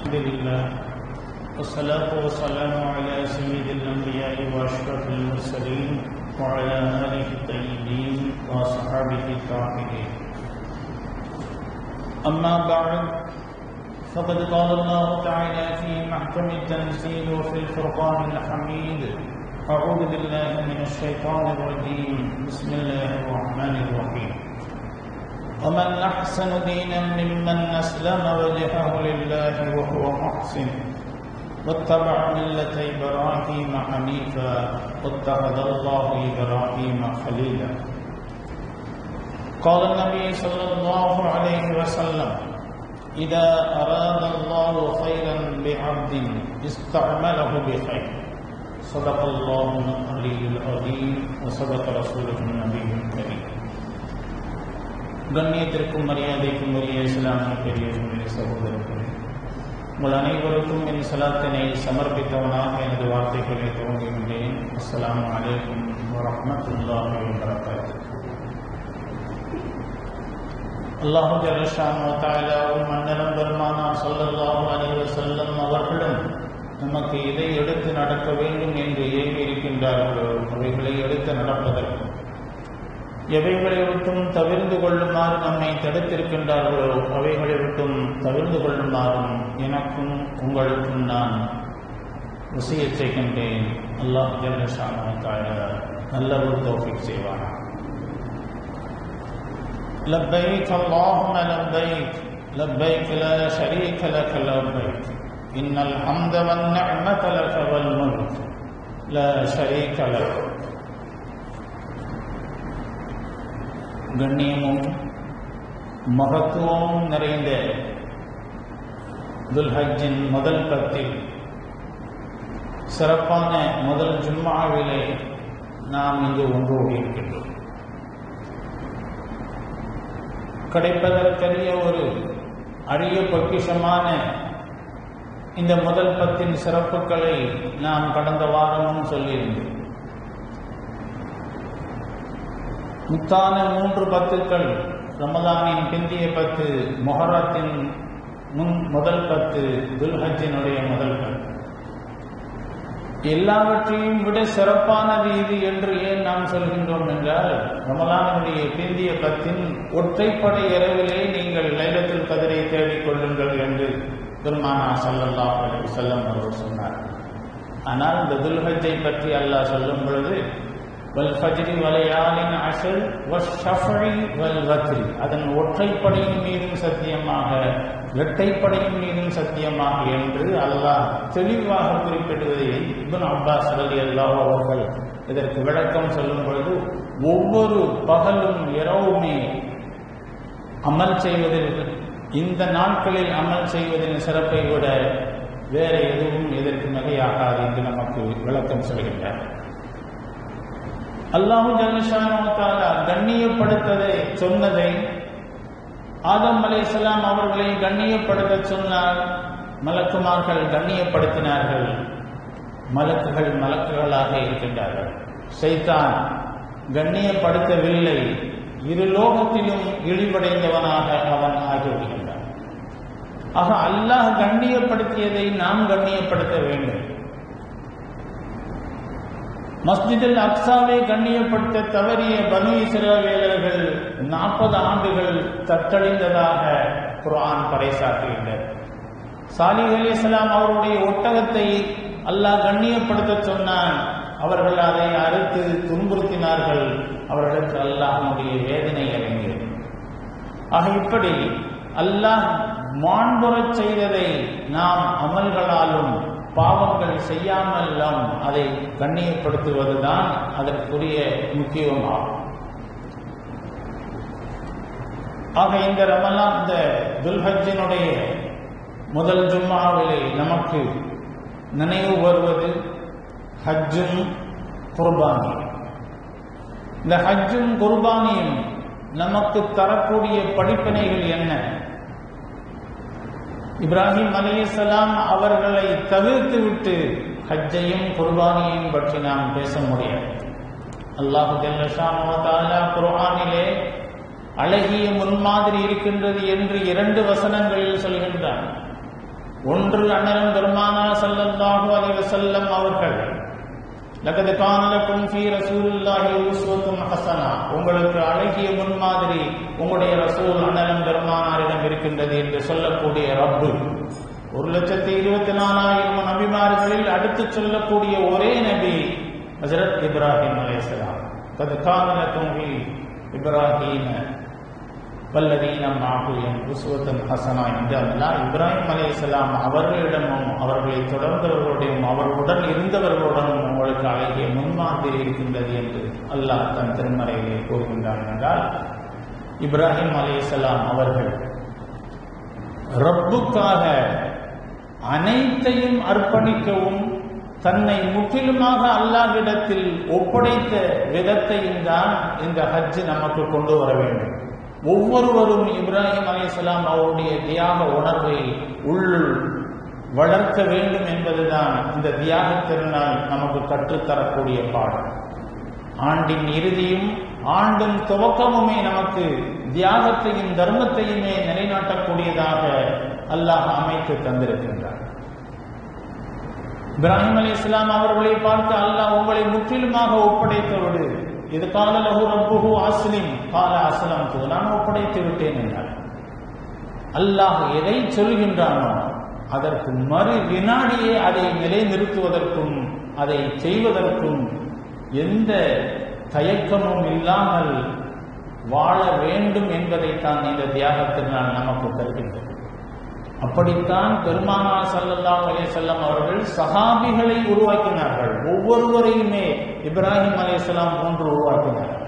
الحمد لله والصلاة والسلام على سيد الأنبياء وأشرف المرسلين وعلى آله الطيبين وأصحابه الطاهرين أما بعد فقد قال الله تعالى في محكم التنزيل وفي الفرقان الحميد أعوذ بالله من الشيطان الرجيم بسم الله الرحمن الرحيم ومن أحسن دينا ممن أسلم وجهه لله وهو محسن واتبع ملة إبراهيم حنيفا واتخذ الله إبراهيم خليلا قال النبي صلى الله عليه وسلم إذا أراد الله خيرا بعبد استعمله بخير صدق الله العلي العظيم وصدق رسوله النبي الكريم கண்ணியத்திற்கும் மரியாதைக்கும் உரிய இஸ்லாமிய பெரியவர்களே சகோதரர்களே உங்கள் அனைவருக்கும் என் சலாத்தினை சமர்ப்பித்தவனாக எனது வார்த்தைகளை துவங்குகின்றேன் அஸ்ஸலாமு அலைக்கும் வரஹ்மத்துல்லாஹி வபரகாத்துஹு அல்லாஹு ஜல்லஷானு தஆலாவும் மன்னரம் பெருமானார் ஸல்லல்லாஹு அலைஹி வஸல்லம் அவர்களும் நமக்கு இதை எடுத்து நடக்க வேண்டும் என்று ஏவி இருக்கின்றார்களோ அவைகளை எடுத்து நடப்பதற்கு எவைகளை விட்டும் தவிர்ந்து கொள்ளுமாறு நம்மை தடுத்திருக்கின்றார்களோ அவைகளை விட்டும் தவிர்ந்து கொள்ளுமாறும் எனக்கும் உங்களுக்கும் நான் வசியச் செய்கின்றேன் அல்லாஹ் ஜல்லஷானு நல்ல ஒரு தோஃபிக் செய்வானா لبيك اللهم لبيك لبيك لا شريك لك لبيك إن الحمد والنعمة لك والملك لا شريك لك கண்ணியமும் மகத்துவமும் நிறைந்த துல்ஹஜின் முதல் பத்தில் சிறப்பான முதல் ஜும்மாவிலே நாம் இங்கு ஒன்றோடு இருக்கின்றோம் கிடைப்பதற்கரிய ஒரு அரிய பொக்கிஷமான இந்த முதல் பத்தின் சிறப்புகளை நாம் கடந்த வாரமும் சொல்லியிருந்தோம் முத்தான மூன்று பத்துக்கள் ரமதானின் பிந்திய பத்து மொஹரத்தின் முன் முதல் பத்து துல்ஹஜினுடைய முதல் பத்து எல்லாவற்றையும் விட சிறப்பானது இது என்று ஏன் நாம் சொல்கின்றோம் என்றால் ரமலானுடைய பிந்திய பத்தின் ஒற்றைப்படை இரவிலே நீங்கள் லைலத்தில் கதிரை தேடிக் கொள்ளுங்கள் என்று பெருமானா சல்லல்லா அலி செல்லம் அவர்கள் சொன்னார் ஆனால் இந்த துல்ஹஜை பற்றி அல்லாஹ் சொல்லும் பொழுது வல்ஃபஜ்ரி வலையாலின் அஷல் வஷஃபி வல் வத்ரி அதன் ஒற்றைப்படையின் மீதும் சத்தியமாக இரட்டைப்படையின் மீதும் சத்தியமாக என்று அல்லாஹ் தெளிவாக குறிப்பிடுவதை இப்னு அப்பாஸ் அலி அல்லாஹ் அவர்கள் இதற்கு விளக்கம் சொல்லும் பொழுது ஒவ்வொரு பகலும் இரவுமே அமல் செய்வதில் இந்த நாட்களில் அமல் செய்வதின் சிறப்பை விட வேற எதுவும் இதற்கு மிகையாகாது என்று நமக்கு விளக்கம் சொல்கின்றார் அல்லாஹு ஜல்லஷானா கண்ணியப்படுத்ததை சொன்னதை ஆதம் அலைசலாம் அவர்களை கண்ணியப்படுத்த சொன்னார் மலக்குமார்கள் கண்ணியப்படுத்தினார்கள் மலக்குகள் மலக்குகளாக இருக்கின்றார்கள் சைத்தான் கண்ணியப்படுத்தவில்லை இரு லோகத்திலும் இழிவடைந்தவனாக அவன் ஆகிவிடுகின்றான் ஆக அல்லாஹ் கண்ணியப்படுத்தியதை நாம் கண்ணியப்படுத்த வேண்டும் மஸ்ஜிதில் அக்சாவை கண்ணியப்படுத்த தவறிய பனு இஸ்ரவேலர்கள் நாற்பது ஆண்டுகள் தத்தழிந்ததாக குரான் பறைசாற்றுகின்றது சாலிஹ் அலி இஸ்லாம் அவருடைய ஒட்டகத்தை அல்லாஹ் கண்ணியப்படுத்த சொன்னான் அவர்கள் அதை அறுத்து துன்புறுத்தினார்கள் அவர்களுக்கு அல்லாஹனுடைய வேதனை இறங்கியது ஆக இப்படி அல்லாஹ் மாண்புறச் செய்ததை நாம் அமல்களாலும் பாவங்கள் செய்யாமலும் அதை கண்ணியப்படுத்துவதுதான் அதற்குரிய முக்கியமாகும் ஆக இந்த ரமலான் இந்த துல்ஹஜினுடைய முதல் ஜும்மாவிலே நமக்கு நினைவு வருவது ஹஜ்ஜும் குர்பானியும் இந்த ஹஜ்ஜும் குர்பானியும் நமக்கு தரக்கூடிய படிப்பினைகள் என்ன இப்ராஹிம் அலிசலாம் அவர்களை தவிர்த்து விட்டு ஹஜ்ஜையும் குர்பானியையும் பற்றி நாம் பேச முடியாது அல்லாஹு ஜல்லஷானு குர்ஆனிலே அழகிய முன்மாதிரி இருக்கின்றது என்று இரண்டு வசனங்களில் சொல்கின்றான் ஒன்று அண்ணலும் பெருமானா ஸல்லல்லாஹு அலைஹி வஸல்லம் அவர்கள் லகது கானலக்கும் ஃபீ ரசூலுல்லாஹி உஸ்வத்துன் ஹஸனா உங்களுக்கு அழகிய முன்மாதிரி உங்களுடைய ரசூல் அண்ணலும் பெருமானாரிடம் இருக்கின்றது என்று சொல்லக்கூடிய ரப்பு ஒரு லட்சத்தி இருபத்தி நாலாயிரம் நபிமார்களில் அடுத்து சொல்லக்கூடிய ஒரே நபி ஹசரத் இப்ராஹிம் அலைஹிஸ்ஸலாம் கது கானலக்கும் ஃபீ இப்ராஹீம வல்லதீனம் ஆகுயம் உசுவத்தன் ஹசனா என்று அல்லாஹ் இப்ராஹிம் அலைஹிஸ்ஸலாம் அவர்களிடமும் அவர்களை தொடர்ந்தவர்களுடையும் அவர்களுடன் இருந்தவர்களுடனும் உங்களுக்கு அழகிய முன்மாதிரி இருக்கின்றது என்று அல்லாஹ் தன் திருமறையிலே கூறுகின்றான் என்றால் இப்ராஹிம் அலைஹிஸ்ஸலாம் அவர்கள் ரப்புக்காக அனைத்தையும் அர்ப்பணிக்கவும் தன்னை முற்றிலுமாக அல்லாஹ்விடத்தில் ஒப்படைத்த விதத்தையும் தான் இந்த ஹஜ் நமக்கு கொண்டு வர வேண்டும் ஒவ்வொருவரும் இப்ராஹிம் அலைஹிஸ்ஸலாம் அவருடைய தியாக உணர்வை உள்ளுள் வளர்க்க வேண்டும் என்பதுதான் இந்த தியாக திருநாள் நமக்கு கற்றுத்தரக்கூடிய பாடம் ஆண்டின் இறுதியும் ஆண்டும் துவக்கமுமே நமக்கு தியாகத்தையும் தர்மத்தையுமே நிலைநாட்டக்கூடியதாக அல்லாஹ் அமைத்து தந்திருக்கின்றார் இப்ராஹிம் அலி இஸ்லாம் அவர்களை பார்த்து அல்லாஹ் உங்களை முற்றிலுமாக ஒப்படைத்தோடு இது கால லகு ரப்புஹு அஸ்லிம் கால அஸ்லம் தூ நான் ஒப்படைத்து விட்டேன் என்றார் அல்லாஹ் எதை சொல்கின்றானோ அதற்கு மறு வினாடியே அதை நிலைநிறுத்துவதற்கும் அதை செய்வதற்கும் எந்த தயக்கமும் இல்லாமல் வாழ வேண்டும் என்பதைத்தான் இந்த தியாகத்தினால் நமக்கு தருகின்றது அப்படித்தான் பெருமானார் ஸல்லல்லாஹு அலைஹி வஸல்லம் அவர்கள் சஹாபிகளை உருவாக்கினார்கள் ஒவ்வொருவரையுமே இப்ராஹிம் அலைஹிஸ்ஸலாம் போன்று உருவாக்கினார்கள்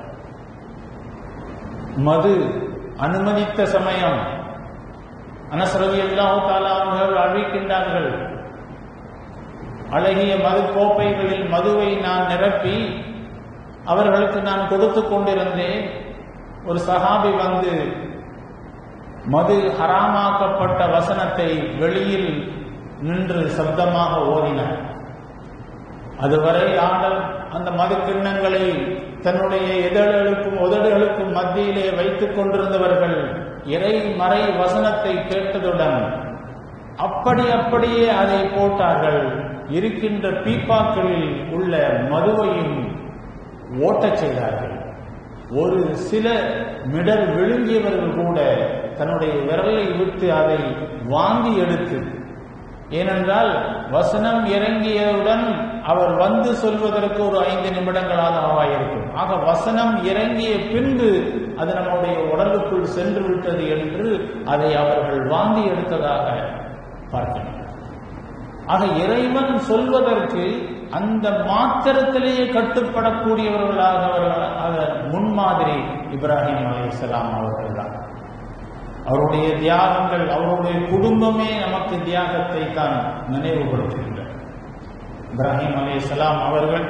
மது அனுமதித்த சமயம் அனசரவி அல்லாஹு தாலா அவர்கள் அழிக்கின்றார்கள் அழகிய மது கோப்பைகளில் மதுவை நான் நிரப்பி அவர்களுக்கு நான் கொடுத்து கொண்டிருந்தேன் ஒரு சஹாபி வந்து மது ஹராமாக்கப்பட்ட வசனத்தை வெளியில் நின்று சப்தமாக ஓதினார் அதுவரை ஆடல் அந்த மது கிண்ணங்களை தன்னுடைய இதழ்களுக்கும் உதடுகளுக்கும் மத்தியிலே வைத்துக் கொண்டிருந்தவர்கள் இறை மறை வசனத்தை கேட்டதுடன் அப்படி அப்படியே அதை போட்டார்கள் இருக்கின்ற பீப்பாக்களில் உள்ள மதுவையும் ஓட்டச் செய்தார்கள் ஒரு சில மிடர் விழுங்கியவர்கள் கூட தன்னுடைய விரலை விட்டு அதை வாங்கி எடுத்து ஏனென்றால் வசனம் இறங்கியவுடன் அவர் வந்து சொல்வதற்கு ஒரு ஐந்து நிமிடங்களாக ஆவாயிருக்கும் ஆக வசனம் இறங்கிய பின்பு அது நம்முடைய உடலுக்குள் சென்று விட்டது என்று அதை அவர்கள் வாங்கி எடுத்ததாக பார்க்கிறோம் ஆக இறைவன் சொல்வதற்கு அந்த மாத்திரத்திலேயே கட்டுப்படக்கூடியவர்களாக அவர்கள் அவர் முன்மாதிரி இப்ராஹிம் அலைஹிஸ்ஸலாம் அவர்கள் தான் அவருடைய தியாகங்கள் அவருடைய குடும்பமே நமக்கு தியாகத்தை தான் நினைவுபடுத்துகின்றனர் இப்ராஹிம் அலைஹிஸ்ஸலாம் அவர்கள்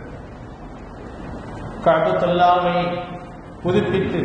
கபத்துல்லாவை புதுப்பித்து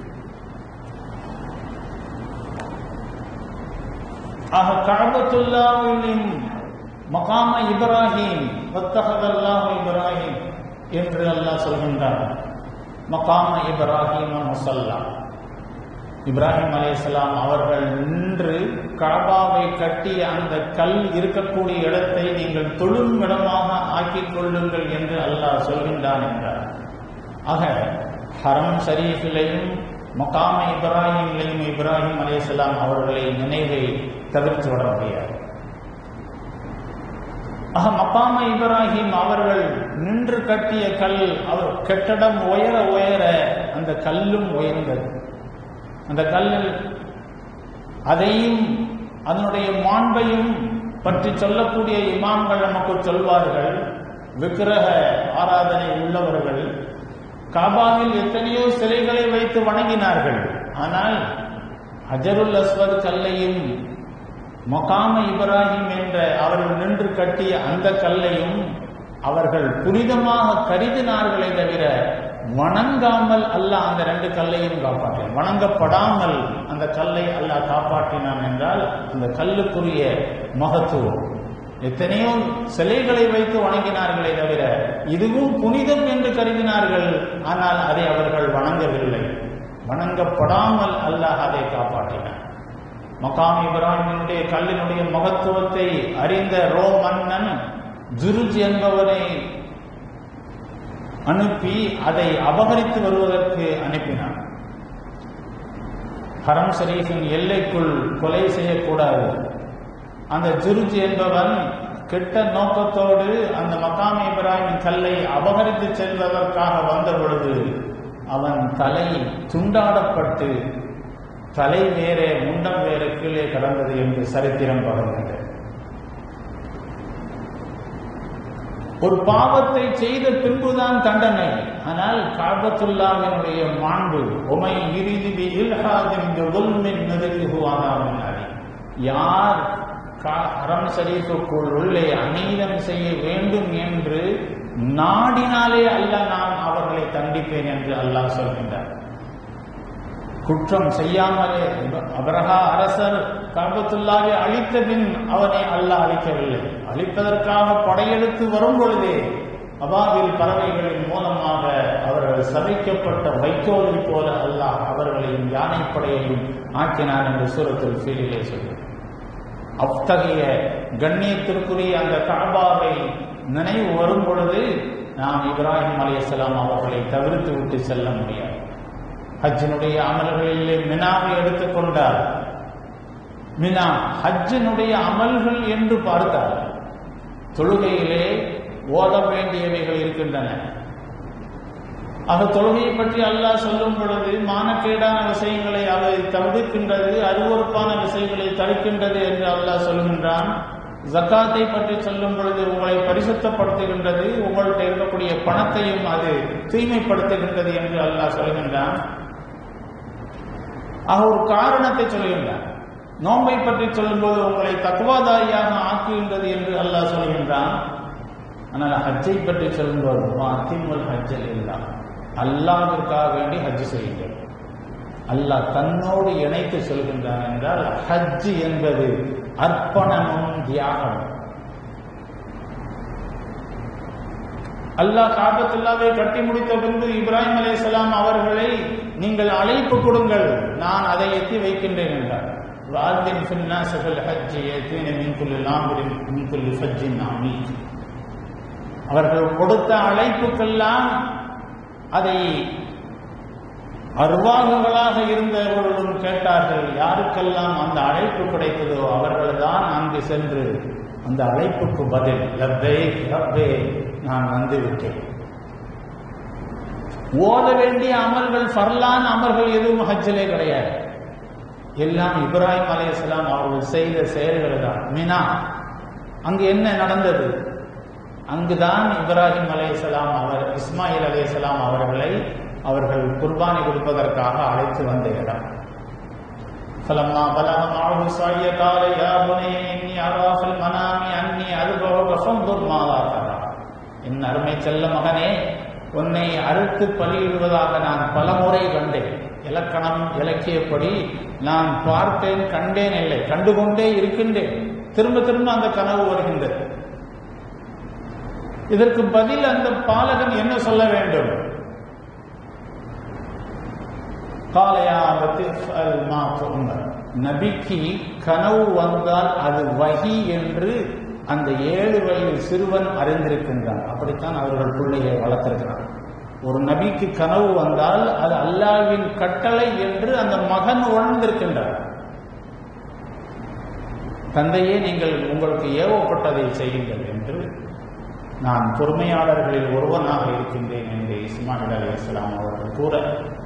ஆக கபத்துல்லாவின் மகாம இப்ராஹிம் வத்தகதல்லாஹ் இப்ராஹிம் என்று அல்லாஹ் சொல்கின்றார் மகாம இப்ராஹிம் முசல்லா இப்ராஹிம் அலைஹிஸ்ஸலாம் அவர்கள் நின்று கபாவை கட்டிய அந்த கல் இருக்கக்கூடிய இடத்தை நீங்கள் தொழும் இடமாக ஆக்கிக் கொள்ளுங்கள் என்று அல்லாஹ் சொல்கின்றான் என்றார் ஆக ஹரம் ஷரீஃபிலையும் மகாம இப்ராஹிம்லையும் இப்ராஹிம் அலைஹிஸ்ஸலாம் அவர்களை நினைவை தவிர்த்து விட முடியாது ஆக மக்காம இப்ராஹிம் அவர்கள் நின்று கட்டிய கல் அவர் கட்டடம் உயர உயர அந்த கல்லும் உயர்ந்தது அந்த கல்லில் அதையும் அதனுடைய மாண்பையும் பற்றி சொல்லக்கூடிய இமாம்கள் நமக்கு சொல்வார்கள் விக்கிரக ஆராதனை உள்ளவர்கள் காபாவில் எத்தனையோ சிலைகளை வைத்து வணங்கினார்கள் ஆனால் அஜருல் அஸ்வத் கல்லையும் மொகாம இப்ராஹிம் என்ற அவர்கள் நின்று கட்டிய அந்த கல்லையும் அவர்கள் புனிதமாக கருதினார்களே தவிர வணங்காமல் அல்லாஹ் அந்த ரெண்டு கல்லையும் காப்பாற்றினான் வணங்கப்படாமல் அந்த கல்லை அல்லாஹ் காப்பாற்றினான் என்றால் அந்த கல்லுக்குரிய மகத்துவம் எத்தனையோ சிலைகளை வைத்து வணங்கினார்களே தவிர இதுவும் புனிதம் என்று கருதினார்கள் ஆனால் அதை அவர்கள் வணங்கவில்லை வணங்கப்படாமல் அல்லாஹ் அதை காப்பாற்றினான் மகாம் இப்ராஹிமினுடைய கல்லினுடைய மகத்துவத்தை அறிந்த ரோ மன்னன் ஜுருஜ் என்பவனை அனுப்பி அதை அபகரித்து வருவதற்கு அனுப்பினான் ஹரம் ஷரீஃபின் எல்லைக்குள் கொலை செய்யக்கூடாது அந்த ஜுருஜ் என்பவன் கெட்ட நோக்கத்தோடு அந்த மகாம் இப்ராஹிமின் கல்லை அபகரித்து செல்வதற்காக வந்த பொழுது அவன் தலை துண்டாடப்பட்டு தலை வேறே முண்டம் வேறு கீழே கடந்தது என்று சரித்திரம் பகிர்கின்றது ஒரு பாவத்தை செய்த பின்புதான் தண்டனை ஆனால் காபத்துல்லாவினுடைய மாண்பு உமை இறுதி இல்ஹாதின் உல்மின் நெருங்குவானாவின் அடி யார் ஹரம் ஷரீஃபுக்குள் உள்ளே அநீதம் செய்ய வேண்டும் என்று நாடினாலே அல்ல நான் அவர்களை தண்டிப்பேன் என்று அல்லாஹ் சொல்கின்றார் குற்றம் செய்யாமலே அபரஹா அரசர் காபத்துல்லாவை அழித்த பின் அவனை அல்லாஹ் அழிக்கவில்லை அழிப்பதற்காக படையெடுத்து வரும் பொழுதே அபாவில் பறவைகளின் மூலமாக அவர்கள் சதைக்கப்பட்ட வைக்கோலை போல அல்லாஹ் அவர்களையும் யானைப்படையையும் ஆக்கினார் என்று சூரத்தில் ஃபீலிலே சொல்கிறார் அத்தகைய கண்ணியத்திற்குரிய அந்த காபாவை நினைவு வரும் பொழுது நாம் இப்ராஹிம் அலையாம் அவர்களை தவிர்த்து விட்டு செல்ல முடியாது ஹஜ்ஜினுடைய அமல்களிலே மினாவை எடுத்துக்கொண்டார் மினா ஹஜ்ஜினுடைய அமல்கள் என்று பார்த்தார் தொழுகையிலே ஓத வேண்டியவைகள் இருக்கின்றன ஆக தொழுகையை பற்றி அல்லாஹ் சொல்லும் பொழுது மானக்கேடான விஷயங்களை அவை தவிர்க்கின்றது அருவறுப்பான விஷயங்களை தடுக்கின்றது என்று அல்லாஹ் சொல்கின்றான் ஜக்காத்தை பற்றி சொல்லும் பொழுது உங்களை பரிசுத்தப்படுத்துகின்றது உங்கள்கிட்ட இருக்கக்கூடிய பணத்தையும் அது தூய்மைப்படுத்துகின்றது என்று அல்லாஹ் சொல்கின்றான் ஆக ஒரு காரணத்தை சொல்கின்றான் நோன்பை பற்றி சொல்லும்போது உங்களை தக்குவாதாரியாக ஆக்குகின்றது என்று அல்லாஹ் சொல்கின்றான் ஆனால் ஹஜ்ஜை பற்றி சொல்லும்போது அத்திமுல் ஹஜ்ஜல் இல்லா அல்லாவிற்காக வேண்டி ஹஜ் செய்யுங்கள் அல்லாஹ் தன்னோடு இணைத்து சொல்கின்றான் என்றால் ஹஜ் என்பது அர்ப்பணமும் தியாகமும் அல்லாஹ் காபத்துல்லாவை கட்டி முடித்த பின்பு இப்ராஹிம் அலையாம் அவர்களை நீங்கள் அழைப்பு கொடுங்கள் நான் அதை எத்தி வைக்கின்றேன் என்றார் வாதின் ஃபின்னாசகல் ஹஜ் ஏத்தீன மின்குல்லு லாம்பரின் மின்குல்லு ஃபஜ்ஜின் அமீத் அவர்கள் கொடுத்த அழைப்புக்கெல்லாம் அதை அருவாகுகளாக இருந்தவர்களும் கேட்டார்கள் யாருக்கெல்லாம் அந்த அழைப்பு கிடைத்ததோ அவர்கள்தான் அங்கு சென்று அந்த அழைப்புக்கு பதில் லப்பே லப்பே நான் வந்து விட்டேன் ஓத வேண்டிய அமல்கள் ஃபர்லான் அமல்கள் எதுவும் ஹஜ்ஜிலே கிடையாது எல்லாம் இப்ராஹிம் அலையாம் அவர்கள் செய்த செயல்கள் தான் மீனா அங்கு என்ன நடந்தது அங்குதான் இப்ராஹிம் அலையாம் அவர் இஸ்மாயில் அலையாம் அவர்களை அவர்கள் குர்பானி கொடுப்பதற்காக அழைத்து வந்த இடம் فلما بلغ معه السعي قال يا بني إني أرى في المنام أني أذبحك فانظر ماذا ترى என் அருமை செல்ல மகனே உன்னை அறுத்து பலியிடுவதாக நான் பல முறை கண்டேன் இலக்கணம் இலக்கியப்படி நான் பார்த்தேன் கண்டேன் இல்லை கண்டுகொண்டே இருக்கின்றேன் திரும்ப திரும்ப அந்த கனவு வருகின்றது இதற்கு பதில் அந்த பாலகன் என்ன சொல்ல வேண்டும் நபிக்கு கனவு வந்தால் அது வகி என்று அந்த ஏழு வயது சிறுவன் அறிந்திருக்கின்றான் அப்படித்தான் அவர்கள் பிள்ளையை வளர்த்திருக்கிறார் ஒரு நபிக்கு கனவு வந்தால் அது அல்லாவின் கட்டளை என்று அந்த மகன் உணர்ந்திருக்கின்றார் தந்தையே நீங்கள் உங்களுக்கு ஏவப்பட்டதை செய்யுங்கள் என்று நான் பொறுமையாளர்களில் ஒருவனாக இருக்கின்றேன் என்று இஸ்மாயில் அலி இஸ்லாம் அவர்கள் கூற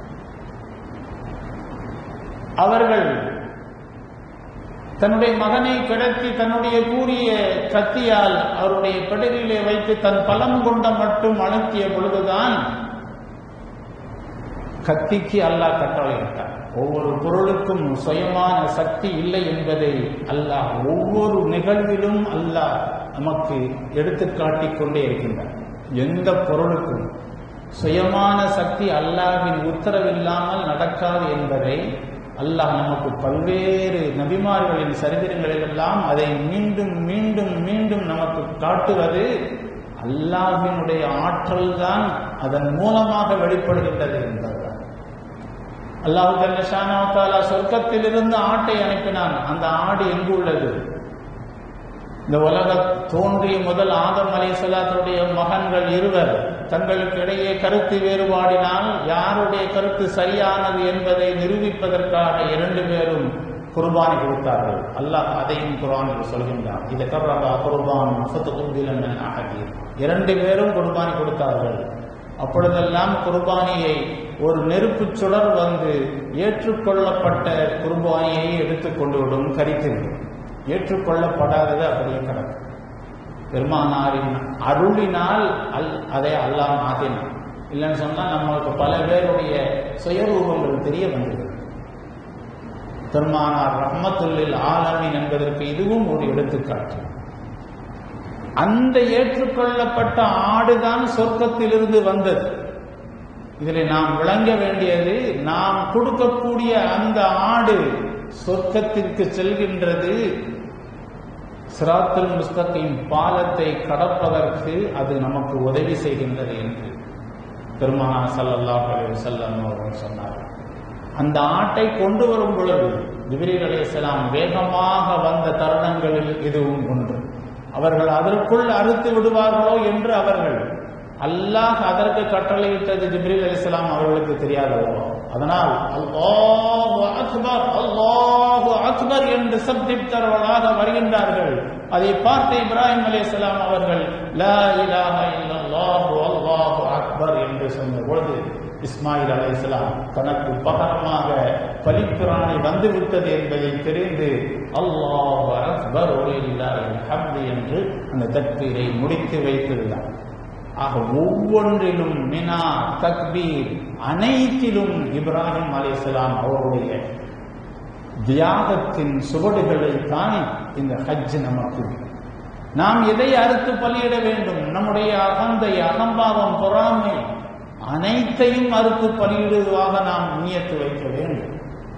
அவர்கள் தன்னுடைய மகனை கிடத்தி தன்னுடைய கூறிய கத்தியால் அவருடைய பிடரிலே வைத்து தன் பலம் கொண்ட மட்டும் அழுத்திய பொழுதுதான் கத்திக்கு அல்லாஹ் கட்டளையிட்டார் ஒவ்வொரு பொருளுக்கும் சுயமான சக்தி இல்லை என்பதை அல்லாஹ் ஒவ்வொரு நிகழ்விலும் அல்லாஹ் நமக்கு எடுத்து காட்டிக் கொண்டே இருக்கின்றார் எந்த பொருளுக்கும் சுயமான சக்தி அல்லாஹ்வின் உத்தரவில்லாமல் நடக்காது என்பதை அல்லாஹ் நமக்கு பல்வேறு நபிமார்களின் சரித்திரங்களிலெல்லாம் அதை மீண்டும் மீண்டும் மீண்டும் நமக்கு காட்டுவது அல்லாஹினுடைய ஆற்றல் தான் அதன் மூலமாக வெளிப்படுகின்றது என்பதுதான் அல்லாஹு ஜல்லஷானா சொர்க்கத்திலிருந்து ஆட்டை அனுப்பினான் அந்த ஆடு எங்கு உள்ளது இந்த உலக தோன்றிய முதல் ஆதம் அலை சலாத்துடைய மகன்கள் இருவர் தங்களுக்கு இடையே கருத்து வேறுபாடினால் யாருடைய கருத்து சரியானது என்பதை நிரூபிப்பதற்காக இரண்டு பேரும் குர்பானை கொடுத்தார்கள் அல்லாஹ் அதையும் குர்ஆனில் சொல்கின்றான் இது கர்ரபா குர்பான் அகதி இரண்டு பேரும் குர்பானி கொடுத்தார்கள் அப்பொழுதெல்லாம் குர்பானியை ஒரு நெருப்பு சுடர் வந்து ஏற்றுக்கொள்ளப்பட்ட குர்பானியை எடுத்துக்கொண்டு விடும் கரித்துவிடும் ஏற்றுக்கொள்ளப்படாதது அப்படியே கிடக்கும் பெருமானாரின் அருளினால் அல் அதை அல்லாஹ் மாற்றினான் இல்லைன்னு சொன்னா நம்மளுக்கு பல பேருடைய சுயரூபங்கள் தெரிய வந்தது பெருமானார் ரஹ்மத்துல்லில் ஆலமின் என்பதற்கு இதுவும் ஒரு எடுத்துக்காட்டு அந்த ஏற்றுக்கொள்ளப்பட்ட ஆடுதான் சொர்க்கத்திலிருந்து வந்தது இதில் நாம் விளங்க வேண்டியது நாம் கொடுக்கக்கூடிய அந்த ஆடு சொர்க்கத்திற்கு செல்கின்றது சிராத்துல் முஸ்தகின் பாலத்தை கடப்பதற்கு அது நமக்கு உதவி செய்கின்றது என்று பெருமானா சல்லல்லாஹ் அலைஹி வஸல்லம் அவர்கள் சொன்னார்கள் அந்த ஆட்டை கொண்டு வரும் பொழுது ஜிப்ரீல் அலைஹிஸ்ஸலாம் வேகமாக வந்த தருணங்களில் இதுவும் ஒன்று அவர்கள் அதற்குள் அறுத்து விடுவார்களோ என்று அவர்கள் அல்லாஹ் அதற்கு கட்டளையிட்டது ஜிப்ரீல் அலிஸ்லாம் அவர்களுக்கு தெரியாதல்லவா அதனால் அல்லாஹு அக்பர் அல்லாஹு அக்பர் என்று சப்திப்தர்களாக வருகின்றார்கள் அதை பார்த்த இப்ராஹிம் அலிஸ்லாம் அவர்கள் லா இலாஹ இல்லல்லாஹு அல்லாஹு அக்பர் என்று சொன்ன பொழுது இஸ்மாயில் அலைஹிஸ்ஸலாம் தனக்கு பகரமாக பலிப்பிராணி வந்துவிட்டது என்பதை தெரிந்து அல்லாஹ் அக்பர் ஒலில்லாஹில் ஹம்து என்று அந்த தக்பீரை முடித்து வைத்திருந்தார் ஆக ஒவ்வொன்றிலும் மினா தக்பீர் அனைத்திலும் இப்ராஹிம் அலைஹிஸ்ஸலாம் அவருடைய தியாகத்தின் சுவடுகளை தான் இந்த ஹஜ் நமக்கு நாம் எதை அறுத்து பலியிட வேண்டும் நம்முடைய அகந்தை அகம்பாவம் பொறாமை அனைத்தையும் அறுத்து பலியிடுவதாக நாம் நியத்து வைக்க வேண்டும்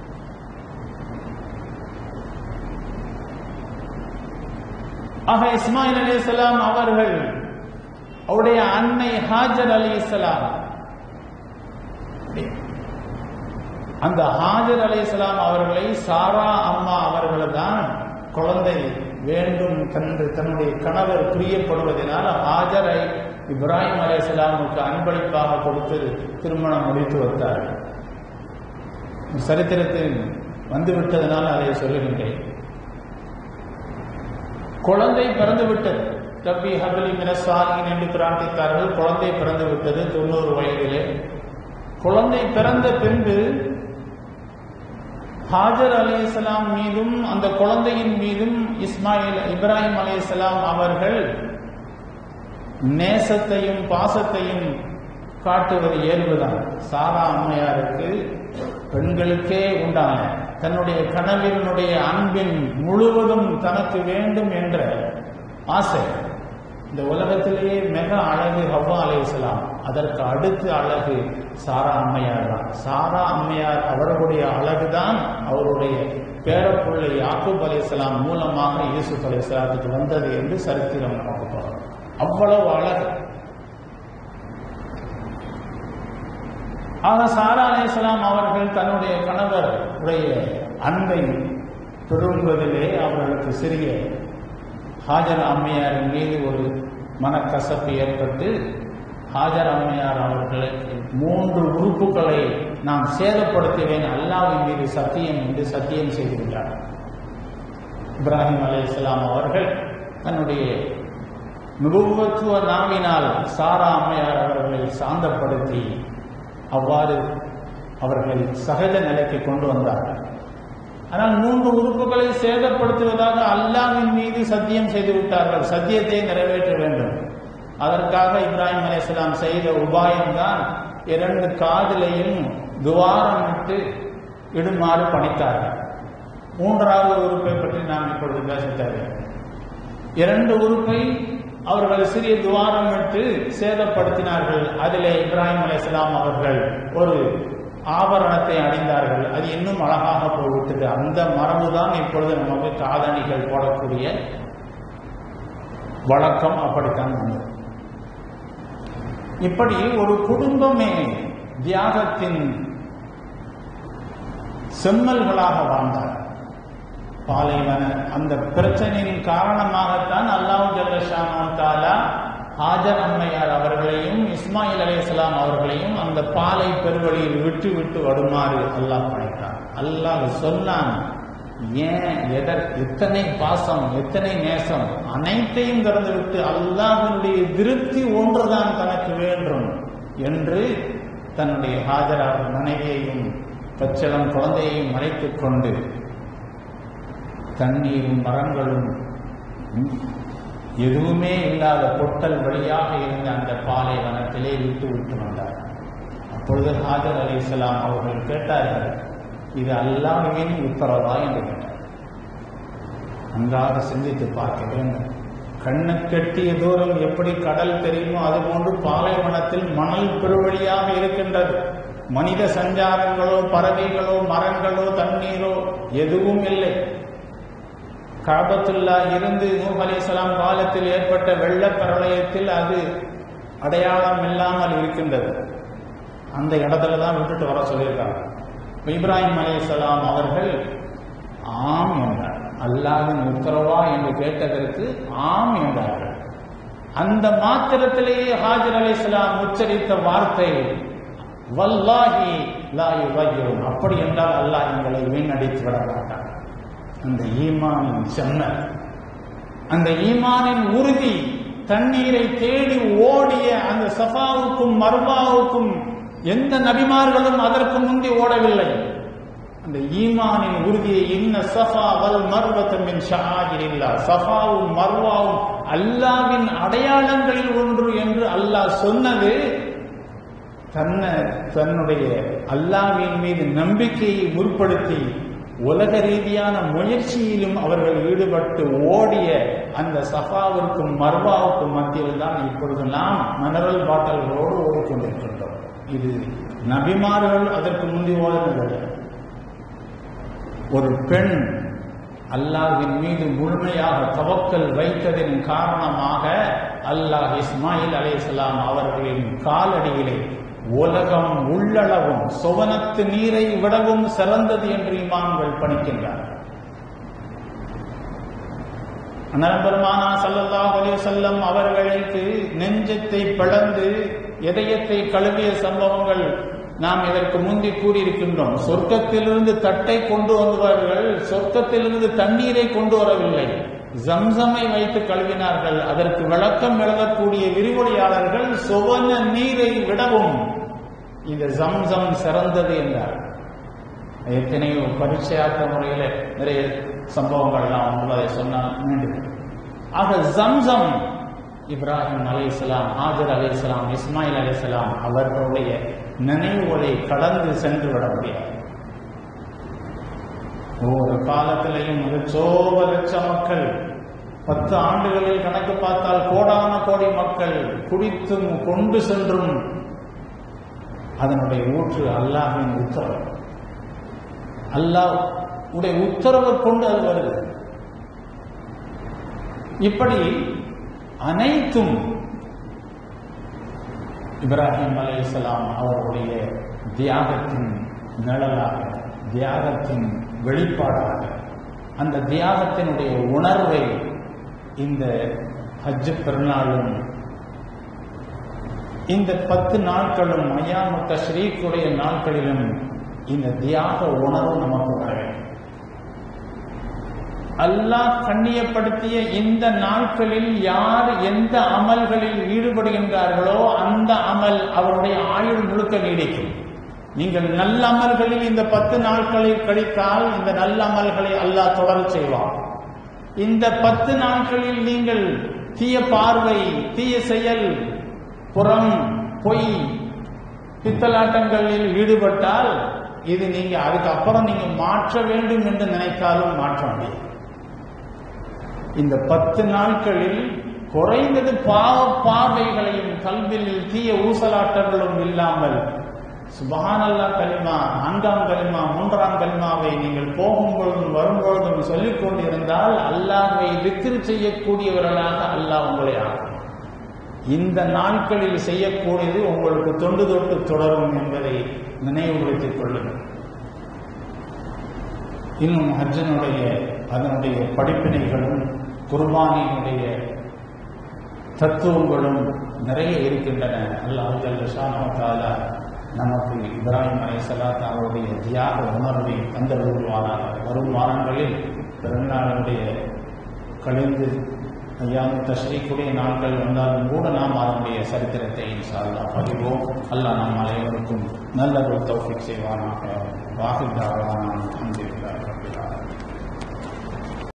ஆக இஸ்மாயில் அலிஸ்லாம் அவர்கள் அவருடைய அன்னை ஹாஜர் அலி இஸ்லாம் அந்த ஹாஜர் அலி இஸ்லாம் அவர்களை சாரா அம்மா அவர்கள் தான் குழந்தை வேண்டும் என்று தன்னுடைய கணவர் பிரியப்படுவதனால் ஹாஜரை இப்ராஹிம் அலி இஸ்லாமுக்கு அன்பளிப்பாக கொடுத்து திருமணம் முடித்து வைத்தார்கள் சரித்திரத்தில் வந்துவிட்டதனால் அதை சொல்லுகின்றேன் குழந்தை பிறந்து விட்டது ரப்பி ஹபலி மினசாலின் என்று பிரார்த்தித்தார்கள் குழந்தை பிறந்து விட்டது தொண்ணூறு வயதிலே குழந்தை பிறந்த பின்பு ஹாஜர் அலி இஸ்லாம் மீதும் அந்த குழந்தையின் மீதும் இஸ்மாயில் இப்ராஹிம் அலி இஸ்லாம் அவர்கள் நேசத்தையும் பாசத்தையும் காட்டுவது இயல்புதான் சாரா அம்மையாருக்கு பெண்களுக்கே உண்டான தன்னுடைய கனவினுடைய அன்பின் முழுவதும் தனக்கு வேண்டும் என்ற ஆசை இந்த உலகத்திலேயே மிக அழகு ஹவ்வா அலைசலாம் அதற்கு அடுத்து அழகு சாரா அம்மையார் தான் சாரா அம்மையார் அவர்களுடைய அழகுதான் அவருடைய பேரப்புள்ளை யாக்கூப் அலைசலாம் மூலமாக யூசுப் அலைசலாத்துக்கு வந்தது என்று சரித்திரம் நமக்கு போகிறோம் அவ்வளவு அழகு ஆக சாரா அலைசலாம் அவர்கள் தன்னுடைய கணவர் உடைய அன்பை பெறுவதிலே அவர்களுக்கு சிறிய ஹாஜர் அம்மையாரின் மீது ஒரு மனக்கசப்பு ஏற்பட்டு ஹாஜர் அம்மையார் அவர்களுக்கு மூன்று உறுப்புகளை நாம் சேதப்படுத்துவேன் அல்லாவின் மீது சத்தியம் என்று சத்தியம் செய்திருந்தார் இப்ராஹிம் அலி இஸ்லாம் அவர்கள் தன்னுடைய நுபுவத்துவ நாவினால் சாரா அம்மையார் அவர்களை சாந்தப்படுத்தி அவ்வாறு அவர்களை சகஜ நிலைக்கு கொண்டு வந்தார்கள் ஆனால் மூன்று உறுப்புகளை சேதப்படுத்துவதாக அல்லாவின் மீது சத்தியம் செய்து விட்டார்கள் சத்தியத்தை நிறைவேற்ற வேண்டும் அதற்காக இப்ராஹிம் அலிஸ்லாம் செய்த உபாயம்தான் இரண்டு காதலையும் துவாரம் விட்டு இடுமாறு பணித்தார்கள் மூன்றாவது உறுப்பை பற்றி நாம் இப்பொழுது பேச தேவை இரண்டு உறுப்பை அவர்கள் சிறிய துவாரம் விட்டு சேதப்படுத்தினார்கள் அதிலே இப்ராஹிம் அலிஸ்லாம் அவர்கள் ஒரு ஆபரணத்தை அணிந்தார்கள் அது இன்னும் அழகாக போய்விட்டது அந்த மரபு தான் இப்பொழுது நமக்கு காதணிகள் போடக்கூடிய வழக்கம் அப்படித்தான் வந்தது இப்படி ஒரு குடும்பமே தியாகத்தின் செம்மல்களாக வாழ்ந்தார் பாலைவன அந்த பிரச்சனையின் காரணமாகத்தான் அல்லாஹ் ஜல்லஷானு தாலா ஹாஜர் அம்மையார் அவர்களையும் இஸ்மாயில் அலையாம் அவர்களையும் அந்த பாலை பெருவழியில் விட்டு விட்டு வருமாறு அல்லாஹ் படைத்தான் அல்லாஹ் சொன்னான் ஏன் எதற் எத்தனை பாசம் எத்தனை நேசம் அனைத்தையும் திறந்து விட்டு அல்லாஹனுடைய திருப்தி ஒன்றுதான் தனக்கு வேண்டும் என்று தன்னுடைய ஹாஜராக மனைவியையும் பச்சளம் குழந்தையையும் மறைத்துக் கொண்டு தண்ணீரும் மரங்களும் எதுவுமே இல்லாத பொட்டல் வழியாக இருந்த அந்த பாலைவனத்திலே விட்டு விட்டு வந்தார் அப்பொழுது ஹாஜர் அலி இஸ்லாம் அவர்கள் கேட்டார்கள் இது அல்லாஹ்வின் உத்தரவா என்று கேட்டார் நன்றாக சிந்தித்து பார்க்க வேண்டும் கண்ணு கெட்டிய தூரம் எப்படி கடல் தெரியுமோ அதுபோன்று பாலைவனத்தில் மணல் பெருவழியாக இருக்கின்றது மனித சஞ்சாரங்களோ பறவைகளோ மரங்களோ தண்ணீரோ எதுவும் இல்லை காபத்துல்லா இருந்து நூஹ் அலிஸ்லாம் காலத்தில் ஏற்பட்ட வெள்ள பிரளயத்தில் அது அடையாளம் இல்லாமல் இருக்கின்றது அந்த இடத்துல தான் விட்டுட்டு வர சொல்லியிருக்காங்க இப்ராஹிம் அலிசலாம் அவர்கள் ஆம் என்றார் அல்லாவின் உத்தரவா என்று கேட்டதற்கு ஆம் என்றார்கள் அந்த மாத்திரத்திலேயே ஹாஜர் அலிஸ்லாம் உச்சரித்த வார்த்தை வல்லாஹி லா யுகையும் அப்படி என்றால் அல்லாஹ் எங்களை வீணடித்து விட மாட்டான் அந்த ஈமானின் செம்மல் அந்த ஈமானின் உறுதி தண்ணீரை தேடி ஓடிய அந்த சஃபாவுக்கும் மர்வாவுக்கும் எந்த நபிமார்களும் அதற்கு முந்தி ஓடவில்லை அந்த ஈமானின் உறுதியை இன்ன சஃபா வல் மர்வத்தமின் ஷாஜிரில்லா சஃபாவும் மர்வாவும் அல்லாவின் அடையாளங்களில் ஒன்று என்று அல்லாஹ் சொன்னது தன்னை தன்னுடைய அல்லாவின் மீது நம்பிக்கையை முற்படுத்தி உலக ரீதியான முயற்சியிலும் அவர்கள் ஈடுபட்டு ஓடிய அந்த சஃபாவிற்கும் மர்வாவுக்கும் மத்தியில் தான் இப்பொழுது நாம் மினரல் பாட்டல்களோடு ஓடிக்கொண்டிருக்கின்றோம் இது நபிமார்கள் அதற்கு முந்தி ஓடினதில்லை ஒரு பெண் அல்லாஹின் மீது முழுமையாக தவக்கல் வைத்ததின் காரணமாக அல்லாஹ் இஸ்மாயில் அலைஹிஸ்ஸலாம் அவர்களின் காலடியிலே உலகம் உள்ளளவும் சுவனத்து நீரை விடவும் சிறந்தது என்று இமாம்கள் பணிக்கின்றார் அனம்பெருமானா சல்லல்லாஹு அலைஹி வஸல்லம் அவர்களுக்கு நெஞ்சத்தை பிளந்து இதயத்தை கழுவிய சம்பவங்கள் நாம் இதற்கு முந்தி கூறியிருக்கின்றோம் சொர்க்கத்திலிருந்து தட்டை கொண்டு வந்தவர்கள் சொர்க்கத்திலிருந்து தண்ணீரை கொண்டு வரவில்லை ஜம்சமை வைத்து கழுவினார்கள் அதற்கு விளக்கம் எழுதக்கூடிய விரிவுரையாளர்கள் சுவன நீரை விடவும் இந்த ஜம்சம் சிறந்தது என்றார் எத்தனையோ பரிச்சையாக்க முறையில் நிறைய சம்பவங்கள்லாம் உள்ளதை சொன்னால் மீண்டும் ஆக ஜம்சம் இப்ராஹிம் அலை இஸ்லாம் ஹாஜர் அலை இஸ்லாம் இஸ்மாயில் அலை இஸ்லாம் அவர்களுடைய நினைவுகளை கடந்து சென்று விட முடியாது ஒவ்வொரு காலத்திலையும் மிகச்சோப லட்ச மக்கள் பத்து ஆண்டுகளில் கணக்கு பார்த்தால் கோடான கோடி மக்கள் குடித்தும் கொண்டு சென்றும் அதனுடைய ஊற்று அல்லாஹின் உத்தரவு அல்லாஹ் உடைய உத்தரவை கொண்டு அது வருது இப்படி அனைத்தும் இப்ராஹிம் அலை இஸ்லாம் அவர்களுடைய தியாகத்தின் நிழலாக தியாகத்தின் வெளிப்பாடாக அந்த தியாகத்தினுடைய உணர்வை இந்த ஹஜ் பெருநாளும் இந்த பத்து நாட்களும் ஐயாமு தஸ்ரீக்குடைய நாட்களிலும் இந்த தியாக உணர்வு நமக்கு வர வேண்டும் அல்லாஹ் கண்ணியப்படுத்திய இந்த நாட்களில் யார் எந்த அமல்களில் ஈடுபடுகின்றார்களோ அந்த அமல் அவருடைய ஆயுள் முழுக்க நீடிக்கும் நீங்கள் நல்ல அமல்களில் இந்த பத்து நாட்களை கழித்தால் இந்த நல்ல அமல்களை அல்லாஹ் தொடர் செய்வார் இந்த பத்து நாட்களில் நீங்கள் தீய பார்வை தீய செயல் புறம் பொய் பித்தலாட்டங்களில் ஈடுபட்டால் இது நீங்க அதுக்கப்புறம் நீங்க மாற்ற வேண்டும் என்று நினைத்தாலும் மாற்ற முடியும் இந்த பத்து நாட்களில் குறைந்தது பாவ பார்வைகளையும் கல்வியில் தீய ஊசலாட்டங்களும் இல்லாமல் சுபஹானல்லா கலிமா நான்காம் கலிமா மூன்றாம் கலிமாவை நீங்கள் போகும்பொழுதும் வரும்பொழுதும் சொல்லிக் கொண்டிருந்தால் அல்லாஹை விக்கிரி செய்யக்கூடியவர்களாக அல்லாஹ் உங்களை ஆகும் இந்த நாட்களில் செய்யக்கூடியது உங்களுக்கு தொண்டு தொட்டு தொடரும் என்பதை நினைவுபடுத்திக் கொள்ளுங்கள் இன்னும் ஹஜ்ஜனுடைய அதனுடைய படிப்பினைகளும் குர்பானியினுடைய தத்துவங்களும் நிறைய இருக்கின்றன அல்லாஹ் ஜல்லுஷானவத்தால நமக்கு இப்ராஹிம் அலை சலாத் அவருடைய தியாக உணர்வை தந்தருள்வானாக வரும் வாரங்களில் பிறநாளுடைய கழிந்து ஐயாமு தஸ்ரீக்குடைய நாட்கள் வந்தாலும் கூட நாம் அதனுடைய சரித்திரத்தை இன்ஷால்லா பதிவோம் அல்லாஹ் நம் அனைவருக்கும் நல்ல ஒரு தௌஃபிக் செய்வானாக வாஹித் தாவான அல்ஹம்துலில்லாஹ்